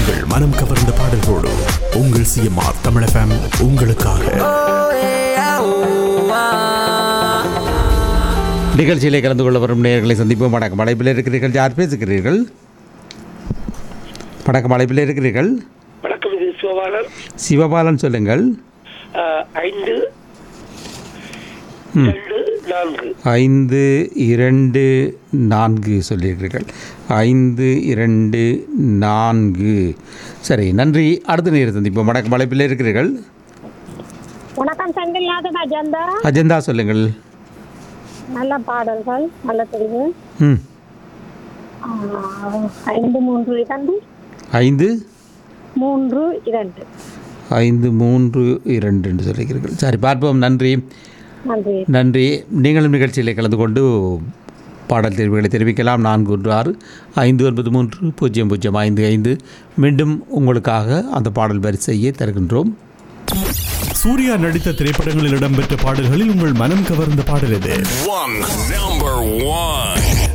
உங்கள் மனம் கவர்ந்த பாடல்களோடு உங்கள் சிஎம்ஆர் தமிழ் எஃப்எம் உங்களுக்காக நிகழ்ச்சியிலே கலந்து கொள்ள வரும் நேயர்களை சந்திப்போம் வணக்கம் அழைப்பில் இருக்கிறீர்கள் யார் பேசுகிறீர்கள் வணக்கம் அழைப்பில் இருக்கிறீர்கள் வணக்கம் இது சிவபாலன் சிவபாலன் சொல்லுங்கள் அஹ், ஐந்து ரெண்டு நான்கு ஐந்து இரண்டு நான்கு சொல்லியிருக்கிறீர்கள் ஐந்து இரண்டு நான்கு சரி நன்றி அடுத்த நேரம் சந்திப்போம் வணக்கம் அழைப்பில் இருக்கிறீர்கள் வணக்கம் செந்தில்நாதன் அஜந்தா அஜந்தா சொல்லுங்கள் நல்ல பாடல்கள் நல்ல தெரிவு ம் ஆஹ், ஐந்து மூன்று இரண்டு ஐந்து மூன்று இரண்டு ஐந்து மூன்று இரண்டு என்று சொல்லியிருக்கிறீர்கள் சரி பார்ப்போம் நன்றி நன்றி நன்றி நீங்களும் நிகழ்ச்சியில் கலந்து கொண்டு பாடல் தெரிவுகளை தெரிவிக்கலாம் நான்கு ஒன்று ஆறு ஐந்து ஒன்பது மூன்று பூஜ்ஜியம் பூஜ்ஜியம் ஐந்து ஐந்து மீண்டும் உங்களுக்காக அந்த பாடல் வரிசையை தருகின்றோம் சூர்யா நடித்த திரைப்படங்களில் இடம்பெற்ற பாடல்களில் உங்கள் மனம் கவர்ந்த பாடல் எது One number one.